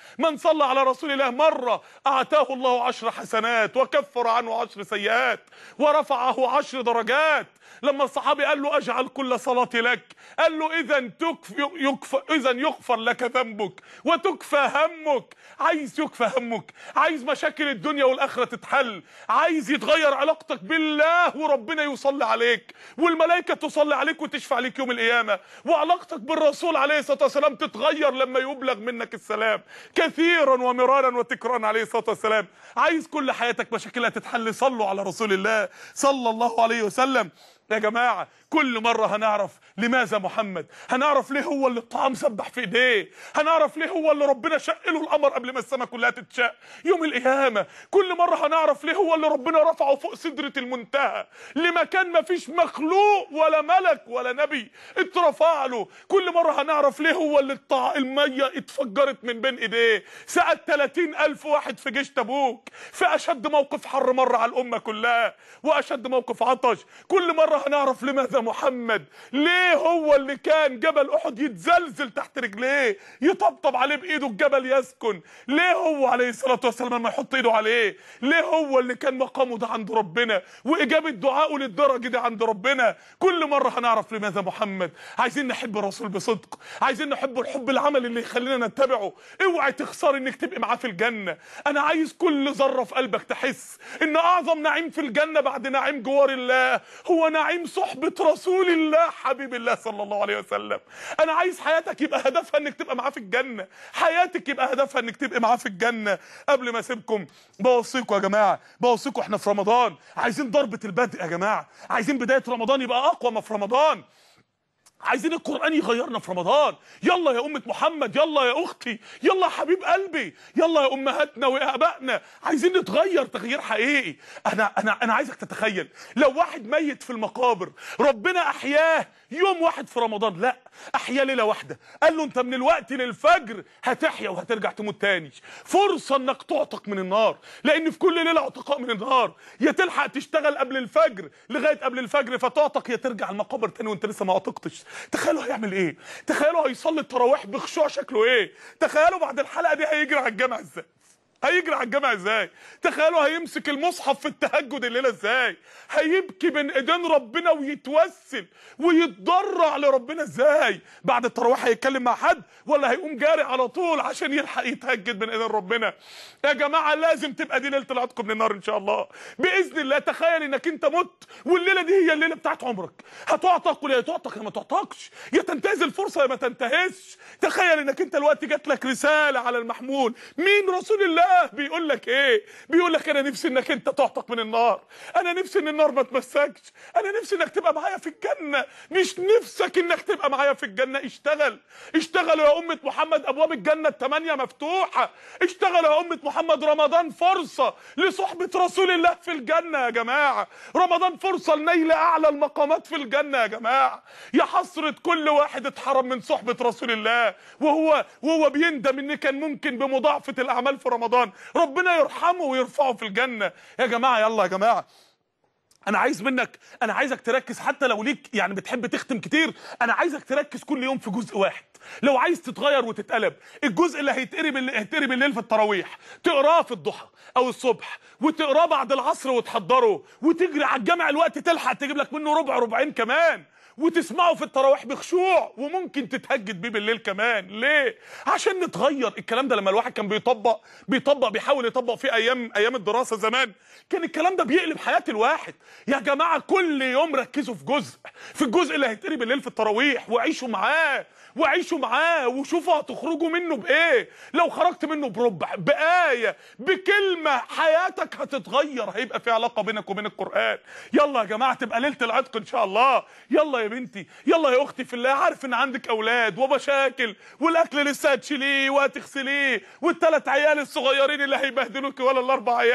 من صلى على رسول الله مرة أعطاه الله عشر حسنات وكفر عنه عشر سيئات ورفعه عشر درجات لما الصحابي قال له اجعل كل صلاتي لك قال له اذا تكفى يكفى اذا يغفر لك ذنبك وتكفى همك عايز يكفى همك عايز مشاكل الدنيا والاخره تتحل عايز يتغير علاقتك بالله وربنا يصلي عليك والملائكه تصلي عليك وتشفع عليك يوم القيامه وعلاقتك بالرسول عليه الصلاه والسلام تتغير لما يبلغ منك السلام كثيرا ومرارا وتكرارا عليه الصلاه والسلام عايز كل حياتك مشاكلها تتحل صلوا على رسول الله صلى الله عليه وسلم يا جماعة كل مرة هنعرف لماذا محمد هنعرف ليه هو اللي الطعام سبح في ايديه هنعرف ليه هو اللي ربنا شق له القمر قبل ما السماء كلها تتشق يوم القيامة كل مرة هنعرف ليه هو اللي ربنا رفعه فوق سدرة المنتهى لمكان ما فيش مخلوق ولا ملك ولا نبي اترفع له كل مرة هنعرف ليه هو اللي الطع... المية اتفجرت من بين ايديه سأل 30 ألف واحد في جيش تبوك في أشد موقف حر مر على الأمة كلها وأشد موقف عطش كل مرة هنعرف لماذا محمد ليه هو اللي كان جبل احد يتزلزل تحت رجليه يطبطب عليه بايده الجبل يسكن ليه هو عليه الصلاه والسلام لما يحط ايده عليه ليه هو اللي كان مقامه ده عند ربنا واجابه دعائه للدرجه دي عند ربنا كل مره هنعرف لماذا محمد عايزين نحب الرسول بصدق عايزين نحب الحب العمل اللي يخلينا نتبعه اوعي تخسر انك تبقي معاه في الجنه انا عايز كل ذره في قلبك تحس ان اعظم نعيم في الجنه بعد نعيم جوار الله هو نعيم صحبه رسول الله حبيب الله صلى الله عليه وسلم انا عايز حياتك يبقى هدفها انك تبقى معاه في الجنه حياتك يبقى هدفها انك تبقى معاه في الجنه قبل ما اسيبكم بوصيكم يا جماعه بوصيكم احنا في رمضان عايزين ضربه البدء يا جماعه عايزين بدايه رمضان يبقى اقوى ما في رمضان عايزين القرآن يغيرنا في رمضان يلا يا أمة محمد يلا يا أختي يلا يا حبيب قلبي يلا يا أمهاتنا وآبائنا عايزين نتغير تغيير حقيقي أنا أنا أنا عايزك تتخيل لو واحد ميت في المقابر ربنا أحياه يوم واحد في رمضان لا أحياه ليلة واحدة قال له أنت من الوقت للفجر هتحيا وهترجع تموت تاني فرصة إنك تعتق من النار لأن في كل ليلة اعتقاء من النار يا تلحق تشتغل قبل الفجر لغاية قبل الفجر فتعتق يا ترجع المقابر تاني وأنت لسه ما عتقتش تخيلوا هيعمل ايه تخيلوا هيصلي التراويح بخشوع شكله ايه تخيلوا بعد الحلقه دي هيجري على الجامع ازاي هيجري على الجامع ازاي تخيلوا هيمسك المصحف في التهجد الليله ازاي هيبكي بين ايدين ربنا ويتوسل ويتضرع لربنا ازاي بعد التراويح هيتكلم مع حد ولا هيقوم جاري على طول عشان يلحق يتهجد بين ايدين ربنا يا جماعه لازم تبقى دي ليله العتق من النار ان شاء الله باذن الله تخيل انك انت مت والليله دي هي الليله بتاعت عمرك هتعتق ولا تعتق يا ما تعتقش يا تنتهز الفرصه يا ما تنتهزش تخيل انك انت الوقت جات لك رساله على المحمول مين رسول الله بيقول لك ايه بيقول لك انا نفسي انك انت تعتق من النار انا نفسي ان النار ما تمسكش انا نفسي انك تبقى معايا في الجنه مش نفسك انك تبقى معايا في الجنه اشتغل اشتغلوا يا امه محمد ابواب الجنه الثمانيه مفتوحه اشتغلوا يا امه محمد رمضان فرصه لصحبه رسول الله في الجنه يا جماعه رمضان فرصه لنيل اعلى المقامات في الجنه يا جماعه يا حسره كل واحد اتحرم من صحبه رسول الله وهو وهو بيندم ان كان ممكن بمضاعفه الاعمال في رمضان ربنا يرحمه ويرفعه في الجنه يا جماعه يلا يا جماعه انا عايز منك انا عايزك تركز حتى لو ليك يعني بتحب تختم كتير انا عايزك تركز كل يوم في جزء واحد لو عايز تتغير وتتقلب الجزء اللي هيتقري بالليل هيتقري بالليل في التراويح تقراه في الضحى او الصبح وتقراه بعد العصر وتحضره وتجري على الجامع الوقت تلحق تجيب لك منه ربع ربعين كمان وتسمعه في التراويح بخشوع وممكن تتهجد بيه بالليل كمان ليه عشان نتغير الكلام ده لما الواحد كان بيطبق بيطبق بيحاول يطبق في ايام ايام الدراسه زمان كان الكلام ده بيقلب حياه الواحد يا جماعه كل يوم ركزوا في جزء في الجزء اللي هيتقري بالليل في التراويح وعيشوا معاه وعيشوا معاه وشوفوا هتخرجوا منه بايه لو خرجت منه بربع بايه بكلمه حياتك هتتغير هيبقى في علاقه بينك وبين القران يلا يا جماعه تبقى ليله العتق ان شاء الله يلا يا بنتي يلا يا اختي في الله عارف ان عندك اولاد ومشاكل والاكل لسه هتشيليه وهتغسليه والثلاث عيال الصغيرين اللي هيبهدلوك ولا الاربع عيال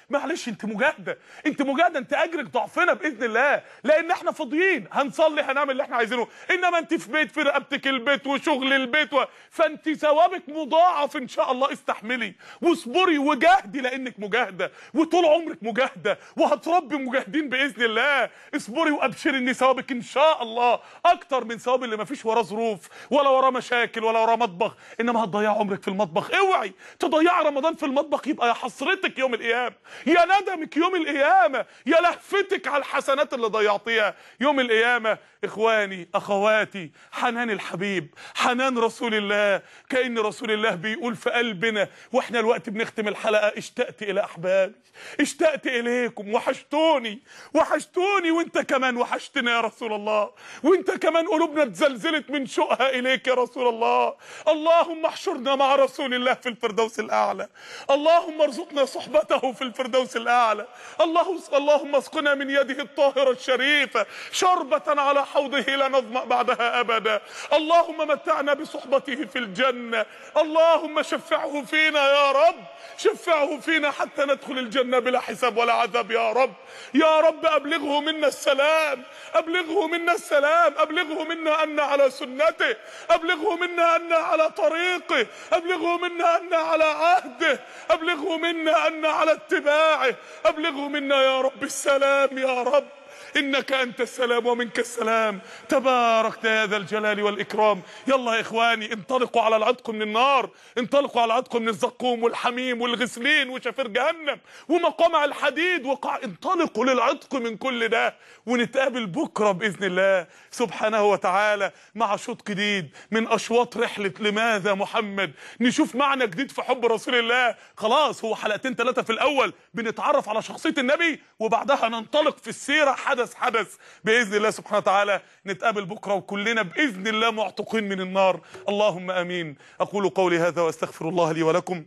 معلش انت مجاهده انت مجاهده انت اجرك ضعفنا باذن الله لان احنا فاضيين هنصلي هنعمل اللي احنا عايزينه انما انت في بيت في رقبتك البيت وشغل البيت و... فانت ثوابك مضاعف ان شاء الله استحملي واصبري وجاهدي لانك مجاهده وطول عمرك مجاهده وهتربي مجاهدين باذن الله اصبري وابشري ان ثوابك ان شاء الله اكتر من ثواب اللي ما فيش وراه ظروف ولا وراه مشاكل ولا وراه مطبخ انما هتضيع عمرك في المطبخ اوعي تضيع رمضان في المطبخ يبقى يا حسرتك يوم القيامه يا ندمك يوم القيامه يا لهفتك على الحسنات اللي ضيعتيها يوم القيامه اخواني اخواتي حنان الحبيب حنان رسول الله كأن رسول الله بيقول في قلبنا واحنا الوقت بنختم الحلقه اشتقت الى احبابي اشتقت اليكم وحشتوني وحشتوني وانت كمان وحشتنا يا رسول الله وانت كمان قلوبنا اتزلزلت من شوقها اليك يا رسول الله اللهم احشرنا مع رسول الله في الفردوس الاعلى اللهم ارزقنا صحبته في الفردوس الاعلى الله اللهم اسقنا من يده الطاهره الشريفه شربه على حوضه لا نظما بعدها ابدا اللهم متعنا بصحبته في الجنه اللهم شفعه فينا يا رب شفعه فينا حتى ندخل الجنه بلا حساب ولا عذاب يا رب يا رب ابلغه منا السلام ابلغه منا السلام ابلغه منا ان على سنته ابلغه منا ان على طريقه ابلغه منا ان على عهده ابلغه منا ان على اتباعه ابلغه منا يا رب السلام يا رب انك انت السلام ومنك السلام تبارك يا ذا الجلال والاكرام يلا يا اخواني انطلقوا على العتق من النار انطلقوا على العتق من الزقوم والحميم والغسلين وشفير جهنم ومقامع الحديد وقع انطلقوا للعتق من كل ده ونتقابل بكره باذن الله سبحانه وتعالى مع شوط جديد من اشواط رحله لماذا محمد نشوف معنى جديد في حب رسول الله خلاص هو حلقتين ثلاثه في الاول بنتعرف على شخصيه النبي وبعدها ننطلق في السيره حدث حدث باذن الله سبحانه وتعالى نتقابل بكره وكلنا باذن الله معتقين من النار اللهم امين اقول قولي هذا واستغفر الله لي ولكم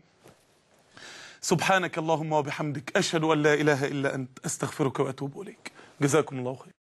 سبحانك اللهم وبحمدك اشهد ان لا اله الا انت استغفرك واتوب اليك جزاكم الله خير